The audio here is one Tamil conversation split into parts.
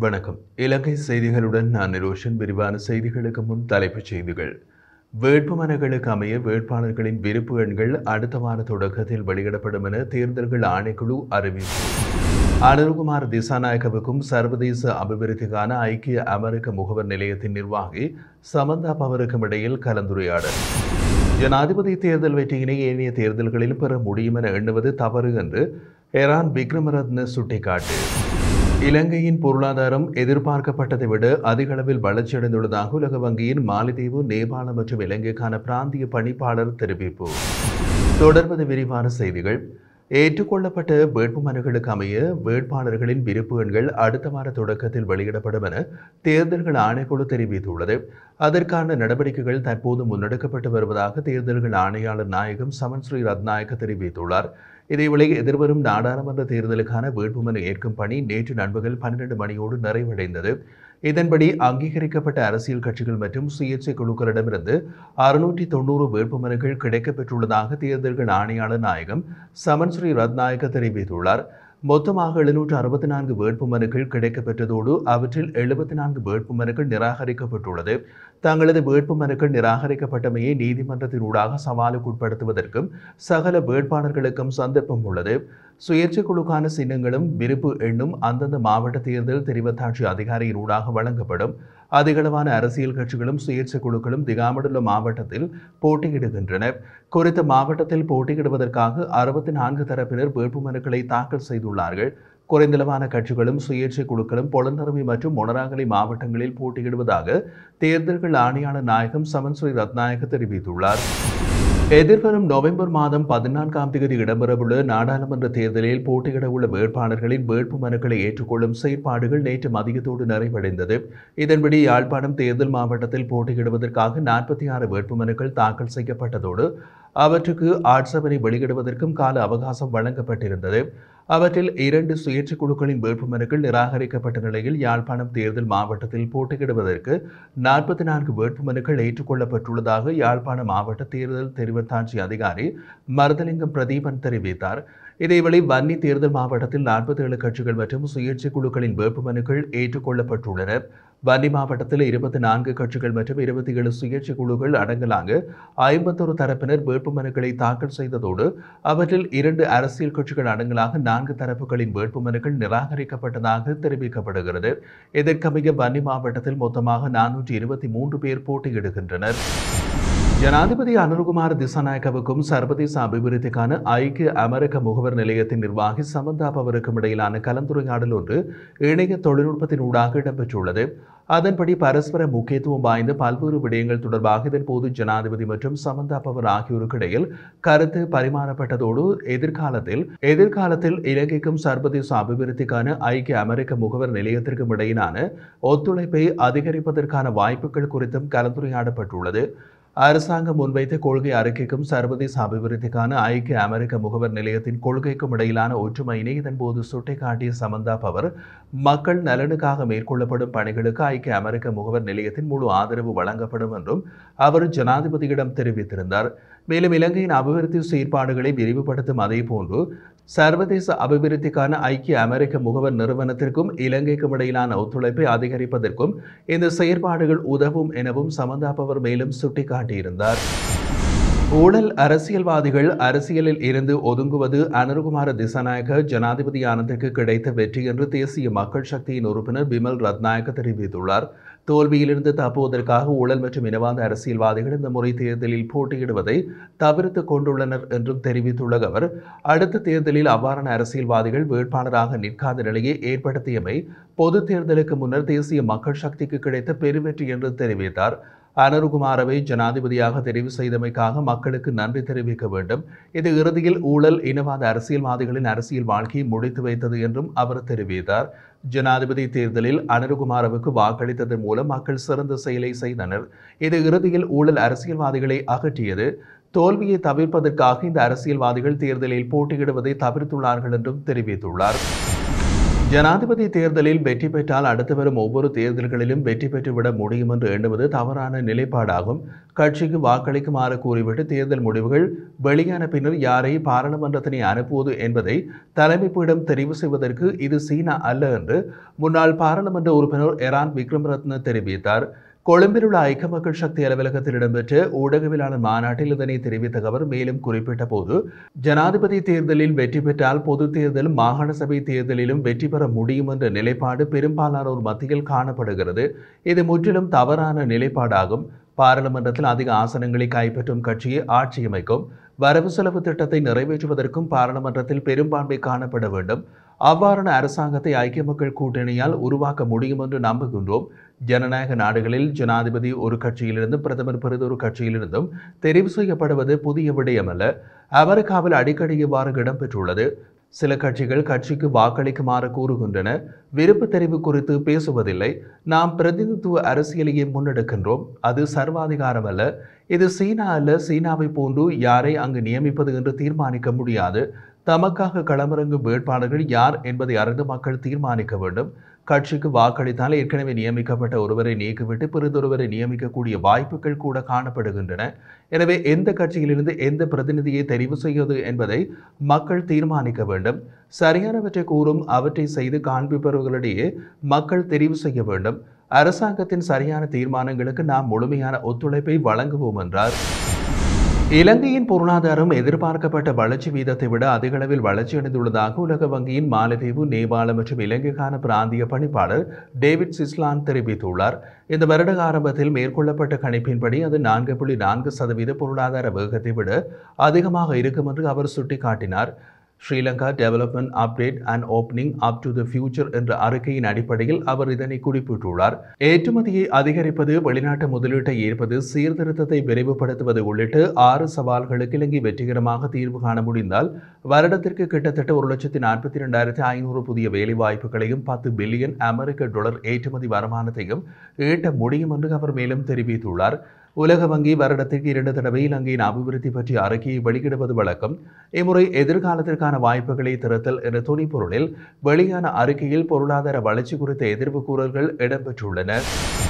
வணக்கம் இலங்கை செய்திகளுடன் நான் நிரோஷன் விரிவான செய்திகளுக்கு முன் தலைப்புச் செய்திகள் வேட்புமனுக்களுக்கு அமைய வேட்பாளர்களின் விருப்பு எண்கள் அடுத்த வார தொடக்கத்தில் வெளியிடப்படும் என தேர்தல்கள் ஆணைக்குழு அறிவிப்பு அனுருகுமார் திசாநாயகவுக்கும் சர்வதேச அபிவிருத்திக்கான ஐக்கிய அமெரிக்க முகவர் நிலையத்தின் நிர்வாகி சமந்தா பவருக்கும் இடையில் கலந்துரையாடல் ஜனாதிபதி தேர்தல் வெற்றியினை ஏனைய தேர்தல்களில் பெற முடியும் என எண்ணுவது தவறு என்று எரான் விக்ரமரத்ன சுட்டிக்காட்டு இலங்கையின் பொருளாதாரம் எதிர்பார்க்கப்பட்டதை விட அதிக அளவில் வளர்ச்சியடைந்துள்ளதாக உலக வங்கியின் மாலைதீவு நேபாளம் மற்றும் இலங்கைக்கான பிராந்திய பணிப்பாளர் தெரிவிப்பு தொடர்வது விரிவான செய்திகள் ஏற்றுக்கொள்ளப்பட்ட வேட்புமனுக்களுக்கு அமைய வேட்பாளர்களின் விருப்பு எண்கள் அடுத்த வார தொடக்கத்தில் வெளியிடப்படும் என தேர்தல்கள் ஆணைக்குழு தெரிவித்துள்ளது அதற்கான நடவடிக்கைகள் தற்போது முன்னெடுக்கப்பட்டு வருவதாக தேர்தல்கள் ஆணையாளர் நாயகம் சமன் ஸ்ரீ ரத்நாயக்க தெரிவித்துள்ளார் இதேவேளை எதிர்வரும் நாடாளுமன்ற தேர்தலுக்கான வேட்புமனு ஏற்கும் பணி நேற்று நண்பகல் பன்னிரண்டு மணியோடு நிறைவடைந்தது இதன்படி அங்கீகரிக்கப்பட்ட அரசியல் கட்சிகள் மற்றும் சுயேட்சை குழுக்களிடமிருந்து அறுநூற்றி தொண்ணூறு வேட்புமனுக்கள் கிடைக்கப்பெற்றுள்ளதாக தேர்தல்கள் ஆணையாளர் நாயகம் சமன் ஸ்ரீ ரத்நாயக்க தெரிவித்துள்ளார் மொத்தமாக எழுநூற்று அறுபத்தி நான்கு வேட்புமனுக்கள் கிடைக்கப்பெற்றதோடு அவற்றில் எழுபத்தி நான்கு வேட்புமனுக்கள் நிராகரிக்கப்பட்டுள்ளது தங்களது வேட்புமனுக்கள் நிராகரிக்கப்பட்டமையை நீதிமன்றத்தினூடாக சவாலுக்குட்படுத்துவதற்கும் சகல வேட்பாளர்களுக்கும் சந்தர்ப்பம் உள்ளது சுயேட்சை குழுக்கான சின்னங்களும் விருப்பு எண்ணும் அந்தந்த மாவட்ட தேர்தல் தெரிவத்தாட்சி அதிகாரியினூடாக வழங்கப்படும் அதிகளவான அரசியல் கட்சிகளும் சுயேட்சை குழுக்களும் திகாமடுள்ள மாவட்டத்தில் போட்டியிடுகின்றன குறித்த மாவட்டத்தில் போட்டியிடுவதற்காக அறுபத்தி நான்கு தரப்பினர் வேட்புமனுக்களை தாக்கல் செய்துள்ளார்கள் குறைந்தளவான கட்சிகளும் சுயேட்சை குழுக்களும் பொலந்தரவி மற்றும் மொனராங்கலை மாவட்டங்களில் போட்டியிடுவதாக தேர்தல்கள் ஆணையாளர் நாயகம் சமன் ஸ்ரீ ரத்நாயக தெரிவித்துள்ளார் எதிர்வரும் நவம்பர் மாதம் பதினான்காம் தேதி இடம்பெறவுள்ள நாடாளுமன்ற தேர்தலில் போட்டியிட உள்ள வேட்பாளர்களின் வேட்பு மனுக்களை ஏற்றுக்கொள்ளும் செயற்பாடுகள் நேற்று மதியத்தோடு நிறைவடைந்தது இதன்படி யாழ்ப்பாணம் தேர்தல் மாவட்டத்தில் போட்டியிடுவதற்காக நாற்பத்தி ஆறு வேட்புமனுக்கள் தாக்கல் செய்யப்பட்டதோடு அவற்றுக்கு ஆட்சேபனை வெளியிடுவதற்கும் கால அவகாசம் வழங்கப்பட்டிருந்தது அவற்றில் இரண்டு சுயேட்சை குழுக்களின் வேட்புமனுக்கள் நிராகரிக்கப்பட்ட நிலையில் யாழ்ப்பாணம் தேர்தல் மாவட்டத்தில் போட்டியிடுவதற்கு நாற்பத்தி நான்கு வேட்புமனுக்கள் ஏற்றுக்கொள்ளப்பட்டுள்ளதாக யாழ்ப்பாணம் மாவட்ட தேர்தல் தெரிவத்தாட்சி அதிகாரி மருதலிங்கம் பிரதீபன் தெரிவித்தார் இதேவேளை வன்னி தேர்தல் மாவட்டத்தில் நாற்பத்தி ஏழு கட்சிகள் மற்றும் சுயேட்சை குழுக்களின் வேட்புமனுக்கள் ஏற்றுக்கொள்ளப்பட்டுள்ளன வன்னி மாவட்டத்தில் இருபத்தி நான்கு கட்சிகள் மற்றும் இருபத்தி ஏழு சுயேட்சை குழுக்கள் அடங்கலாக ஐம்பத்தொரு தரப்பினர் வேட்புமனுக்களை தாக்கல் செய்ததோடு அவற்றில் இரண்டு அரசியல் கட்சிகள் அடங்கலாக நான்கு தரப்புகளின் வேட்புமனுக்கள் நிராகரிக்கப்பட்டதாக தெரிவிக்கப்படுகிறது இதற்கமைய வன்னி மாவட்டத்தில் மொத்தமாக நானூற்றி இருபத்தி மூன்று பேர் போட்டியிடுகின்றனர் ஜனாதிபதி அனுர்குமார் திசாநாயக்கவுக்கும் சர்வதேச அபிவிருத்திக்கான ஐக்கிய அமெரிக்க முகவர் நிலையத்தின் நிர்வாகி சமந்தா பவருக்கும் இடையிலான கலந்துரையாடல் ஒன்று இணைய தொழில்நுட்பத்தின் ஊடாக இடம்பெற்றுள்ளது அதன்படி பரஸ்பர முக்கியத்துவம் வாய்ந்த பல்வேறு விடயங்கள் தொடர்பாக இதன் போது ஜனாதிபதி மற்றும் சமந்தா பவர் ஆகியோருக்கு இடையில் கருத்து பரிமாறப்பட்டதோடு எதிர்காலத்தில் எதிர்காலத்தில் இலங்கைக்கும் சர்வதேச அபிவிருத்திக்கான ஐக்கிய அமெரிக்க முகவர் நிலையத்திற்கும் இடையிலான ஒத்துழைப்பை அதிகரிப்பதற்கான வாய்ப்புகள் குறித்தும் கலந்துரையாடப்பட்டுள்ளது அரசாங்கம் முன்வைத்த கொள்கை அறிக்கைக்கும் சர்வதேச அபிவிருத்திக்கான ஐக்கிய அமெரிக்க முகவர் நிலையத்தின் கொள்கைக்கும் இடையிலான ஒற்றுமையினை இதன்போது சுட்டிக்காட்டிய சமந்தா பவர் மக்கள் நலனுக்காக மேற்கொள்ளப்படும் பணிகளுக்கு ஐக்கிய அமெரிக்க முகவர் நிலையத்தின் முழு ஆதரவு வழங்கப்படும் என்றும் அவர் ஜனாதிபதியிடம் தெரிவித்திருந்தார் மேலும் இலங்கையின் அபிவிருத்தி செயற்பாடுகளை விரிவுபடுத்தும் அதேபோன்று சர்வதேச அபிவிருத்திக்கான ஐக்கிய அமெரிக்க முகவர் நிறுவனத்திற்கும் இலங்கைக்கும் இடையிலான ஒத்துழைப்பை அதிகரிப்பதற்கும் இந்த செயற்பாடுகள் உதவும் எனவும் சமந்தா பவர் மேலும் சுட்டிக்காட்டியிருந்தார் ஊழல் அரசியல்வாதிகள் அரசியலில் இருந்து ஒதுங்குவது அனுருகுமார திசாநாயக்க ஜனாதிபதியானதற்கு கிடைத்த வெற்றி என்று தேசிய மக்கள் சக்தியின் உறுப்பினர் பிமல் ரத்நாயக்க தெரிவித்துள்ளார் தோல்வியிலிருந்து தப்புவதற்காக ஊழல் மற்றும் இனவாத அரசியல்வாதிகள் இந்த முறை தேர்தலில் போட்டியிடுவதை தவிர்த்து கொண்டுள்ளனர் என்றும் தெரிவித்துள்ள அவர் அடுத்த தேர்தலில் அவ்வாறான அரசியல்வாதிகள் வேட்பாளராக நிற்காத நிலையை ஏற்படுத்தியமை பொது தேர்தலுக்கு முன்னர் தேசிய மக்கள் சக்திக்கு கிடைத்த பெருவெற்றி என்று தெரிவித்தார் அனருகுமாரவை ஜனாதிபதியாக தெரிவு செய்தமைக்காக மக்களுக்கு நன்றி தெரிவிக்க வேண்டும் இது இறுதியில் ஊழல் இனவாத அரசியல்வாதிகளின் அரசியல் வாழ்க்கையை முடித்து வைத்தது என்றும் அவர் தெரிவித்தார் ஜனாதிபதி தேர்தலில் அனருகுமாரவுக்கு வாக்களித்ததன் மூலம் மக்கள் சிறந்த செயலை செய்தனர் இது இறுதியில் ஊழல் அரசியல்வாதிகளை அகற்றியது தோல்வியை தவிர்ப்பதற்காக இந்த அரசியல்வாதிகள் தேர்தலில் போட்டியிடுவதை தவிர்த்துள்ளார்கள் என்றும் தெரிவித்துள்ளார் ஜனாதிபதி தேர்தலில் வெற்றி பெற்றால் அடுத்து வரும் ஒவ்வொரு தேர்தல்களிலும் வெற்றி பெற்றுவிட முடியும் என்று எண்ணுவது தவறான நிலைப்பாடாகும் கட்சிக்கு வாக்களிக்குமாறு கூறிவிட்டு தேர்தல் முடிவுகள் வெளியான பின்னர் யாரை பாராளுமன்றத்தினை அனுப்புவது என்பதை தலைமைப்பிடம் தெரிவு செய்வதற்கு இது சீனா அல்ல என்று முன்னாள் பாராளுமன்ற உறுப்பினர் எரான் விக்ரமரத்ன தெரிவித்தார் கொழும்பில் உள்ள ஐக்கிய மக்கள் சக்தி அலுவலகத்தில் இடம்பெற்ற ஊடகவியலாளர் மாநாட்டில் இதனை தெரிவித்த அவர் மேலும் குறிப்பிட்ட போது ஜனாதிபதி தேர்தலில் வெற்றி பெற்றால் பொது தேர்தல் மாகாண சபை தேர்தலிலும் வெற்றி பெற முடியும் என்ற நிலைப்பாடு பெரும்பாலானோர் மத்தியில் காணப்படுகிறது இது முற்றிலும் தவறான நிலைப்பாடாகும் பாராளுமன்றத்தில் அதிக ஆசனங்களை கைப்பற்றும் கட்சியை ஆட்சி அமைக்கும் வரவு செலவு திட்டத்தை நிறைவேற்றுவதற்கும் பாராளுமன்றத்தில் பெரும்பான்மை காணப்பட வேண்டும் அவ்வாறான அரசாங்கத்தை ஐக்கிய மக்கள் கூட்டணியால் உருவாக்க முடியும் என்று நம்புகின்றோம் ஜனநாயக நாடுகளில் ஜனாதிபதி ஒரு கட்சியிலிருந்தும் பிரதமர் பிறதொரு கட்சியிலிருந்தும் தெரிவு செய்யப்படுவது புதிய விடயமல்ல அமெரிக்காவில் அடிக்கடி இவ்வாறு இடம்பெற்றுள்ளது சில கட்சிகள் கட்சிக்கு வாக்களிக்குமாறு கூறுகின்றன விருப்பு தெரிவு குறித்து பேசுவதில்லை நாம் பிரதிநிதித்துவ அரசியலையே முன்னெடுக்கின்றோம் அது சர்வாதிகாரம் அல்ல இது சீனா அல்ல சீனாவை போன்று யாரை அங்கு நியமிப்பது என்று தீர்மானிக்க முடியாது தமக்காக களமிறங்கும் வேட்பாளர்கள் யார் என்பதை அறிந்து மக்கள் தீர்மானிக்க வேண்டும் கட்சிக்கு வாக்களித்தால் ஏற்கனவே நியமிக்கப்பட்ட ஒருவரை நீக்கிவிட்டு பிறிதொருவரை நியமிக்கக்கூடிய வாய்ப்புகள் கூட காணப்படுகின்றன எனவே எந்த கட்சியிலிருந்து எந்த பிரதிநிதியை தெரிவு செய்வது என்பதை மக்கள் தீர்மானிக்க வேண்டும் சரியானவற்றை கூறும் அவற்றை செய்து காண்பிப்பவர்களிடையே மக்கள் தெரிவு செய்ய வேண்டும் அரசாங்கத்தின் சரியான தீர்மானங்களுக்கு நாம் முழுமையான ஒத்துழைப்பை வழங்குவோம் என்றார் இலங்கையின் பொருளாதாரம் எதிர்பார்க்கப்பட்ட வளர்ச்சி வீதத்தை விட அதிக அளவில் வளர்ச்சியடைந்துள்ளதாக உலக வங்கியின் மாலத்தீவு நேபாளம் மற்றும் இலங்கைக்கான பிராந்திய பணிப்பாளர் டேவிட் சிஸ்லான் தெரிவித்துள்ளார் இந்த வருட ஆரம்பத்தில் மேற்கொள்ளப்பட்ட கணிப்பின்படி அது நான்கு புள்ளி நான்கு சதவீத பொருளாதார வேகத்தை விட அதிகமாக இருக்கும் என்று அவர் சுட்டிக்காட்டினார் Sri Lanka development update and opening up to the future என்ற அறிக்கையின் அடிப்படையில் அவர் இதனை குறிப்பிட்டுள்ளார் ஏற்றுமதியை அதிகரிப்பது வெளிநாட்டு முதலீட்டை ஈர்ப்பது சீர்திருத்தத்தை விரைவுபடுத்துவது உள்ளிட்ட ஆறு சவால்களுக்கு இலங்கை வெற்றிகரமாக தீர்வு காண முடிந்தால் வருடத்திற்கு கிட்டத்தட்ட ஒரு லட்சத்தி நாற்பத்தி ரெண்டாயிரத்தி ஐநூறு புதிய வேலைவாய்ப்புகளையும் பத்து பில்லியன் அமெரிக்க டாலர் ஏற்றுமதி வருமானத்தையும் ஈட்ட முடியும் என்று அவர் மேலும் தெரிவித்துள்ளார் உலக வங்கி வருடத்திற்கு இரண்டு தடவை இலங்கையின் அபிவிருத்தி பற்றிய அறிக்கையை வெளியிடுவது வழக்கம் இம்முறை எதிர்காலத்திற்கான வாய்ப்புகளை திறத்தல் என்ற துணிப்பொருளில் வெளியான அறிக்கையில் பொருளாதார வளர்ச்சி குறித்த எதிர்ப்பு கூறல்கள் இடம்பெற்றுள்ளன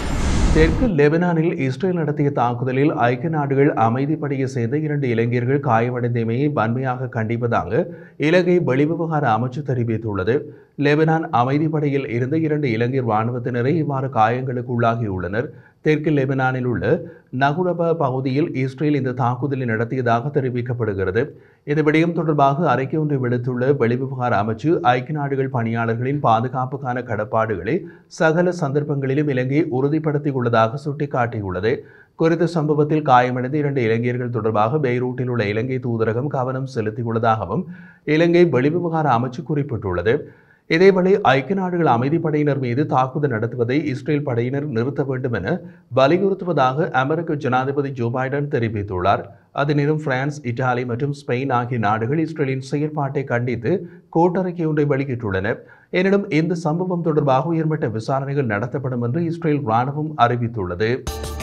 தெற்கு லெபனானில் இஸ்ரேல் நடத்திய தாக்குதலில் ஐக்கிய நாடுகள் அமைதிப்படையை சேர்ந்த இரண்டு இளைஞர்கள் காயமடைந்தமையை வன்மையாக கண்டிப்பதாக இலங்கை வெளிவிவகார அமைச்சு தெரிவித்துள்ளது லெபனான் அமைதிப்படையில் இருந்த இரண்டு இளைஞர் இராணுவத்தினரை இவ்வாறு காயங்களுக்கு உள்ளாகியுள்ளனர் தெற்கு லெபனானில் உள்ள நகுரப பகுதியில் இஸ்ரேல் இந்த தாக்குதலை நடத்தியதாக தெரிவிக்கப்படுகிறது இந்த விடயம் தொடர்பாக அறிக்கை ஒன்றை விடுத்துள்ள வெளிவிவகார அமைச்சு ஐக்கிய நாடுகள் பணியாளர்களின் பாதுகாப்புக்கான கடப்பாடுகளை சகல சந்தர்ப்பங்களிலும் இலங்கை உறுதிப்படுத்தியுள்ளதாக சுட்டிக்காட்டியுள்ளது குறித்த சம்பவத்தில் காயமடைந்த இரண்டு இளைஞர்கள் தொடர்பாக பெய்ரூட்டில் உள்ள இலங்கை தூதரகம் கவனம் செலுத்தியுள்ளதாகவும் இலங்கை வெளிவிவகார அமைச்சு குறிப்பிட்டுள்ளது இதேவேளை ஐக்கிய நாடுகள் அமைதிப்படையினர் மீது தாக்குதல் நடத்துவதை இஸ்ரேல் படையினர் நிறுத்த வேண்டும் என வலியுறுத்துவதாக அமெரிக்க ஜனாதிபதி ஜோ பைடன் தெரிவித்துள்ளார் அதனினும் பிரான்ஸ் இத்தாலி மற்றும் ஸ்பெயின் ஆகிய நாடுகள் இஸ்ரேலின் செயற்பாட்டை கண்டித்து கூட்டறிக்கை ஒன்றை வெளியிட்டுள்ளன எனினும் இந்த சம்பவம் தொடர்பாக உயர்மட்ட விசாரணைகள் நடத்தப்படும் என்று இஸ்ரேல் ராணுவம் அறிவித்துள்ளது